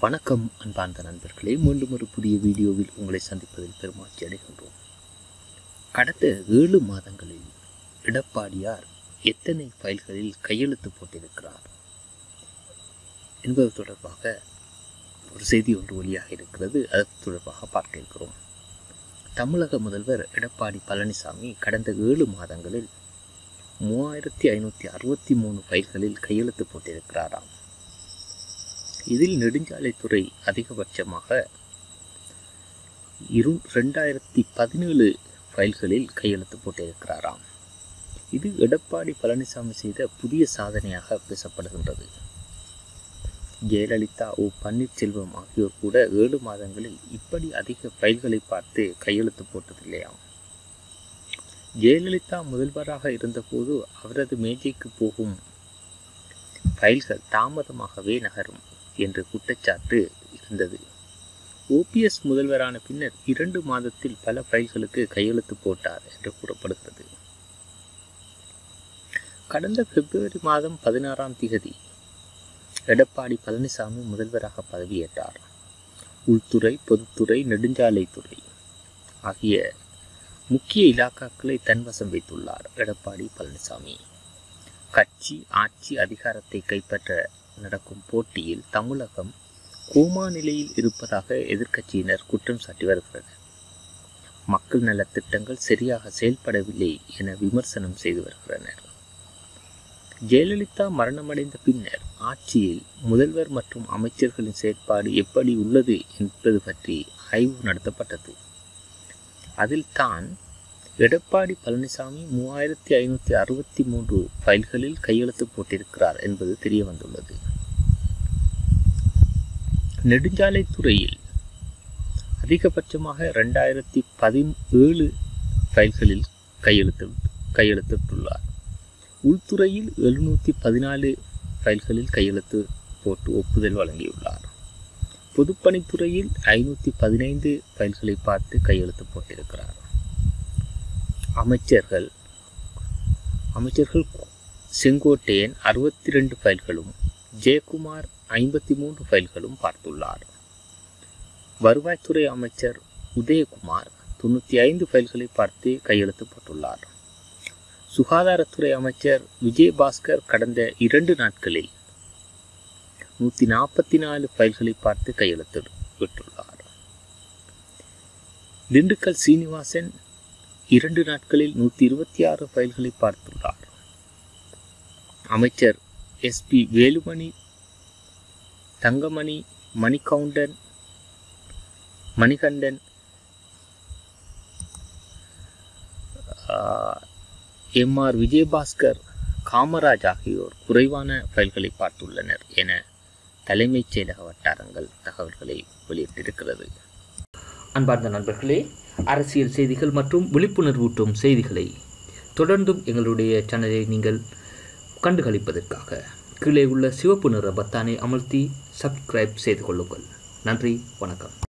வணக்கம் அன்பார்ந்த நண்பர்களே மீண்டும் ஒரு புதிய வீடியோவில் உங்களை சந்திப்பதில் பெருமாச்சி அடைகின்றோம் கடந்த ஏழு மாதங்களில் எடப்பாடியார் எத்தனை ஃபைல்களில் கையெழுத்து போட்டிருக்கிறார் என்பது தொடர்பாக ஒரு செய்தி ஒன்று வெளியாக இருக்கிறது அது தொடர்பாக பார்க்க இருக்கிறோம் தமிழக முதல்வர் எடப்பாடி பழனிசாமி கடந்த ஏழு மாதங்களில் மூவாயிரத்தி ஐநூற்றி அறுபத்தி மூணு ஃபைல்களில் கையெழுத்து போட்டிருக்கிறாராம் இதில் நெடுஞ்சாலைத்துறை அதிகபட்சமாக இரு ரெண்டாயிரத்தி பதினேழு ஃபைல்களில் கையெழுத்து போட்டிருக்கிறாராம் இது எடப்பாடி பழனிசாமி செய்த புதிய சாதனையாக பேசப்படுகின்றது ஜெயலலிதா ஓ பன்னீர்செல்வம் ஆகியோர் கூட ஏழு மாதங்களில் இப்படி அதிக ஃபைல்களை பார்த்து கையெழுத்து போட்டதில்லையாம் ஜெயலலிதா முதல்வராக இருந்தபோது அவரது மேஜைக்கு போகும் ஃபைல்கள் தாமதமாகவே நகரும் என்ற குற்றச்சாட்டு இருந்தது ஓபிஎஸ் முதல்வரான பின்னர் இரண்டு மாதத்தில் பல ஃபைல்களுக்கு கையெழுத்து போட்டார் என்று கூறப்படுகிறது கடந்த பிப்ரவரி மாதம் பதினாறாம் திகதி எடப்பாடி பழனிசாமி முதல்வராக பதவியேற்றார் உள்துறை பொதுத்துறை நெடுஞ்சாலைத்துறை ஆகிய முக்கிய இலாக்காக்களை தன்வசம் வைத்துள்ளார் எடப்பாடி பழனிசாமி கட்சி ஆட்சி அதிகாரத்தை கைப்பற்ற நடக்கும் போட்டியில் தமிழகம் கோமா நிலையில் இருப்பதாக எதிர்க்கட்சியினர் குற்றம் சாட்டி வருகிறது மக்கள் நலத் திட்டங்கள் சரியாக செயல்படவில்லை என விமர்சனம் செய்து வருகின்றனர் ஜெயலலிதா மரணமடைந்த பின்னர் ஆட்சியில் முதல்வர் மற்றும் அமைச்சர்களின் செயற்பாடு எப்படி உள்ளது என்பது பற்றி ஆய்வு நடத்தப்பட்டது அதில் தான் எடப்பாடி பழனிசாமி மூவாயிரத்தி ஐநூற்றி அறுபத்தி மூன்று ஃபைல்களில் கையெழுத்து போட்டிருக்கிறார் என்பது தெரிய வந்துள்ளது நெடுஞ்சாலைத்துறையில் அதிகபட்சமாக ரெண்டாயிரத்தி பதினேழு ஃபைல்களில் கையெழுத்து கையெழுத்திட்டுள்ளார் உள்துறையில் எழுநூற்றி பதினாலு ஃபைல்களில் கையெழுத்து போட்டு ஒப்புதல் வழங்கியுள்ளார் பொதுப்பணித்துறையில் ஐநூற்றி பதினைந்து ஃபைல்களை பார்த்து கையெழுத்து போட்டிருக்கிறார் அமைச்சர்கள் அமைச்சர்கள் செங்கோட்டையன் அறுபத்தி ரெண்டு ஃபைல்களும் ஜெயக்குமார் ஐம்பத்தி மூன்று ஃபைல்களும் பார்த்துள்ளார் வருவாய்த்துறை அமைச்சர் உதயகுமார் தொண்ணூற்றி ஐந்து ஃபைல்களை பார்த்து கையெழுத்து போட்டுள்ளார் சுகாதாரத்துறை அமைச்சர் விஜயபாஸ்கர் கடந்த இரண்டு நாட்களில் நூற்றி நாற்பத்தி நாலு ஃபைல்களை பார்த்து கையெழுத்து விட்டுள்ளார் திண்டுக்கல் சீனிவாசன் இரண்டு நாட்களில் நூற்றி இருபத்தி ஆறு ஃபைல்களை பார்த்துள்ளார் அமைச்சர் SP Velumani Thangamani Manigoundan Manikandan M R Vijayabaskar Kamaraj ஆகியோர் குறைவான ஃபைல்களை பார்த்துள்ளனர் என தலைமைச் செயலக வட்டாரங்கள் தகவல்களை வெளியிட்டிருக்கிறது அன்பார்ந்த நண்பர்களே அரசியல் செய்திகள் மற்றும் விழிப்புணர்வூட்டும் செய்திகளை தொடர்ந்தும் எங்களுடைய சேனலை நீங்கள் கண்டுகளிப்பதற்காக கீழே உள்ள சிவப்பு நிற பத்தானை அமர்த்தி சப்ஸ்கிரைப் செய்து கொள்ளுங்கள் நன்றி வணக்கம்